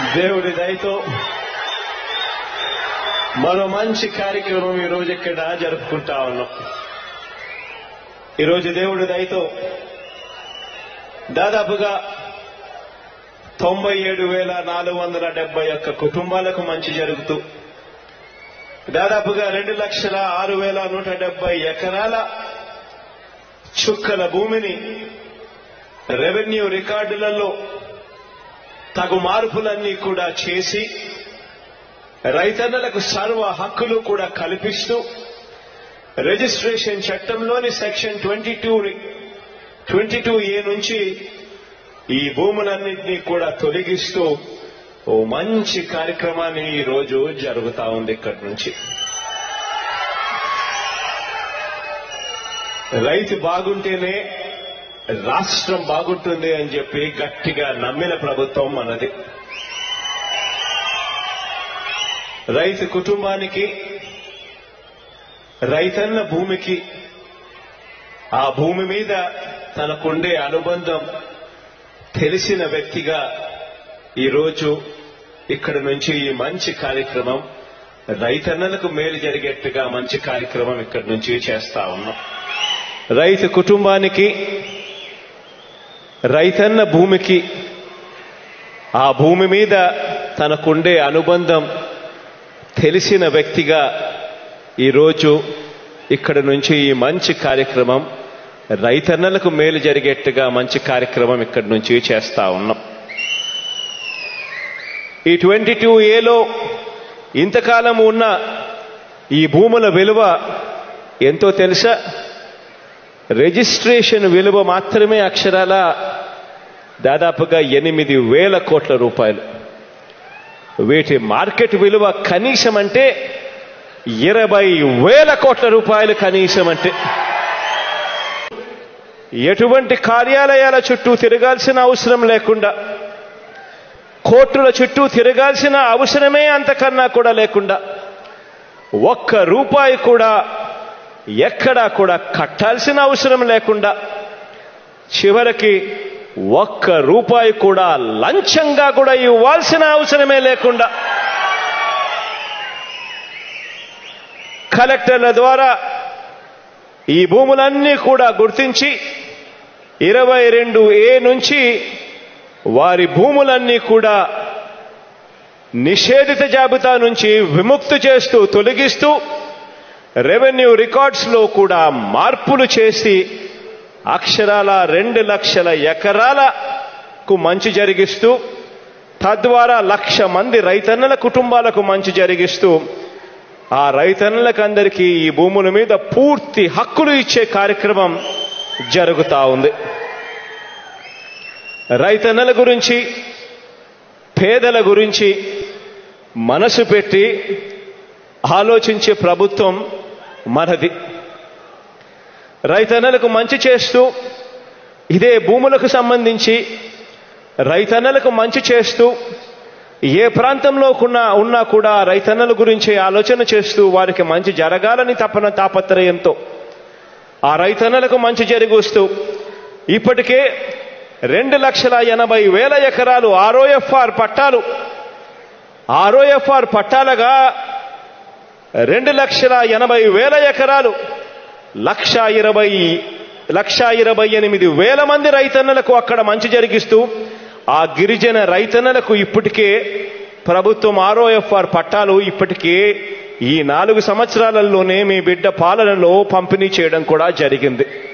దేవుడి దయతో మరో మంచి కార్యక్రమం ఈ రోజు ఇక్కడ జరుపుకుంటా ఉన్నాం ఈరోజు దేవుడి దయతో దాదాపుగా తొంభై ఏడు వేల నాలుగు వందల డెబ్బై ఒక్క కుటుంబాలకు మంచి జరుగుతూ దాదాపుగా రెండు లక్షల ఆరు వేల నూట డెబ్బై ఎకరాల చుక్కల భూమిని రెవెన్యూ రికార్డులలో తగు మార్పులన్నీ కూడా చేసి రైతన్నలకు సర్వ హక్కులు కూడా కల్పిస్తూ రిజిస్ట్రేషన్ చట్టంలోని section twenty two twenty two A నుంచి ఈ భూములన్నింటినీ కూడా తొలగిస్తూ ఓ మంచి కార్యక్రమాన్ని ఈ రోజు జరుగుతా ఉంది ఇక్కడి నుంచి రైతు బాగుంటేనే రాష్ట్రం బాగుంటుంది అని చెప్పి గట్టిగా నమ్మిన ప్రభుత్వం మనది రైతు కుటుంబానికి రైతన్న భూమికి ఆ భూమి మీద తనకుండే అనుబంధం తెలిసిన వ్యక్తిగా ఈరోజు ఇక్కడ నుంచి ఈ మంచి కార్యక్రమం రైతన్నలకు మేలు జరిగేట్టుగా మంచి కార్యక్రమం ఇక్కడి నుంచి చేస్తా ఉన్నాం రైతు కుటుంబానికి రైతన్న భూమికి ఆ భూమి మీద తనకుండే అనుబంధం తెలిసిన వ్యక్తిగా ఈరోజు ఇక్కడ నుంచి ఈ మంచి కార్యక్రమం రైతన్నలకు మేలు జరిగేట్టుగా మంచి కార్యక్రమం ఇక్కడి నుంచి చేస్తా ఉన్నాం ఈ ట్వంటీ టూ ఏలో ఇంతకాలం ఉన్న ఈ భూముల విలువ ఎంతో తెలుసా రిజిస్ట్రేషన్ విలువ మాత్రమే అక్షరాల దాదాపుగా ఎనిమిది వేల కోట్ల రూపాయలు వీటి మార్కెట్ విలువ కనీసం అంటే ఇరవై వేల కోట్ల రూపాయలు కనీసం అంటే ఎటువంటి కార్యాలయాల చుట్టూ తిరగాల్సిన అవసరం లేకుండా కోర్టుల చుట్టూ తిరగాల్సిన అవసరమే అంతకన్నా కూడా లేకుండా ఒక్క రూపాయి కూడా ఎక్కడా కూడా కట్టాల్సిన అవసరం లేకుండా చివరికి ఒక్క రూపాయి కూడా లంచంగా కూడా ఇవ్వాల్సిన అవసరమే లేకుండా కలెక్టర్ల ద్వారా ఈ భూములన్నీ కూడా గుర్తించి ఇరవై రెండు ఏ నుంచి వారి భూములన్నీ కూడా నిషేధిత జాబితా నుంచి విముక్తి చేస్తూ తొలగిస్తూ రెవెన్యూ రికార్డ్స్ లో కూడా మార్పులు చేసి అక్షరాల రెండు లక్షల ఎకరాలకు మంచి జరిగిస్తూ తద్వారా లక్ష మంది రైతన్నల కుటుంబాలకు మంచి జరిగిస్తూ ఆ రైతన్నలకందరికీ ఈ భూముల మీద పూర్తి హక్కులు ఇచ్చే కార్యక్రమం జరుగుతా ఉంది రైతన్నల గురించి పేదల గురించి మనసు పెట్టి ఆలోచించే ప్రభుత్వం మనది రైతన్నలకు మంచి చేస్తూ ఇదే భూములకు సంబంధించి రైతన్నలకు మంచి చేస్తూ ఏ ప్రాంతంలో కున్నా ఉన్నా కూడా రైతన్నల గురించి ఆలోచన చేస్తూ వారికి మంచి జరగాలని తపన తాపత్రయంతో ఆ రైతన్నలకు మంచి జరిగొస్తూ ఇప్పటికే రెండు లక్షల ఎనభై వేల ఎకరాలు ఆర్ఓఎఫ్ఆర్ పట్టాలు ఆర్ఓఎఫ్ఆర్ పట్టాలుగా రెండు లక్షల ఎనభై వేల ఎకరాలు లక్ష ఇరవై లక్ష ఇరవై ఎనిమిది వేల మంది రైతన్నలకు అక్కడ మంచి జరిగిస్తూ ఆ గిరిజన రైతన్నలకు ఇప్పటికే ప్రభుత్వం ఆర్ఓఎఫ్ఆర్ పట్టాలు ఇప్పటికే ఈ నాలుగు సంవత్సరాలలోనే మీ బిడ్డ పాలనలో పంపిణీ చేయడం కూడా జరిగింది